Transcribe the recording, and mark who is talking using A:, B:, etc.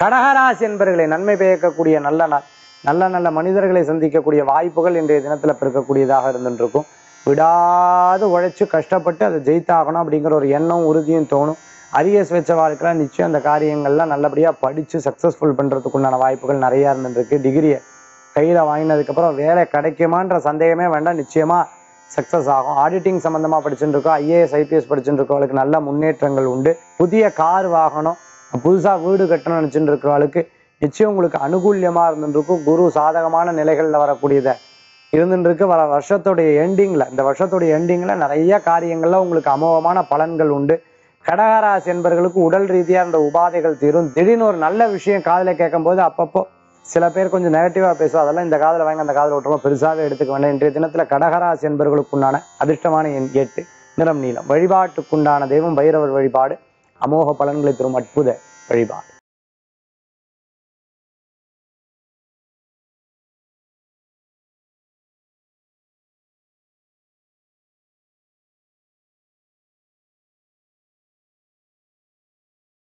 A: கடகராசி என்பர்களை நன்மை பயக்கக்கூடிய நல்ல நாள் நல்ல நல்ல மனிதர்களை சந்திக்கக்கூடிய வாய்ப்புகள் இன்றைய தினத்துல பிறக்கக்கூடியதாக இருந்துட்டு இருக்கும் விடாது உழைச்சு கஷ்டப்பட்டு அதை ஜெயித்தாகணும் அப்படிங்கிற ஒரு எண்ணம் உறுதியும் தோணும் அரியஸ் வச்ச வாழ்க்கையில் நிச்சயம் அந்த காரியங்கள்லாம் நல்லபடியாக படித்து சக்ஸஸ்ஃபுல் பண்ணுறதுக்குண்டான வாய்ப்புகள் நிறையா இருந்துருக்கு டிகிரியை கையில் வாங்கினதுக்கப்புறம் வேலை கிடைக்குமான்ற சந்தேகமே வேண்டாம் நிச்சயமாக சக்ஸஸ் ஆகும் ஆடிட்டிங் சம்மந்தமாக படிச்சுட்டு இருக்கோம் ஐஏஎஸ் ஐபிஎஸ் படிச்சுட்டு இருக்கவங்களுக்கு நல்ல முன்னேற்றங்கள் உண்டு புதிய கார் வாகனம் புதுசாக வீடு கட்டணும்னு நினச்சிட்டு இருக்கிறவங்களுக்கு நிச்சயம் உங்களுக்கு அனுகூல்யமாக இருந்துருக்கும் குரு சாதகமான நிலைகளில் வரக்கூடியதை இருந்துருக்கு வர வருஷத்துடைய எண்டிங்கில் இந்த வருஷத்துடைய எண்டிங்கில் நிறைய காரியங்கள்ல உங்களுக்கு அமோகமான பலன்கள் உண்டு கடகராசி என்பவர்களுக்கு உடல் ரீதியாக இந்த உபாதைகள் தீரும் திடீர்னு ஒரு நல்ல விஷயம் காதில் கேட்கும்போது அப்பப்போ சில பேர் கொஞ்சம் நெகட்டிவாக பேசுவோம் அதெல்லாம் இந்த காதில் வாங்கி அந்த காதில் விட்டுறோம் பெருசாகவே எடுத்துக்க வேண்டாம் இன்றைய தினத்தில் கடகராசி என்பவர்களுக்குண்டான அதிர்ஷ்டமான எண் எட்டு நிறம் நீளம் வழிபாட்டுக்குண்டான தெய்வம் பைரவர் வழிபாடு அமோக பலன்களை தரும் அற்புத வழிபாடு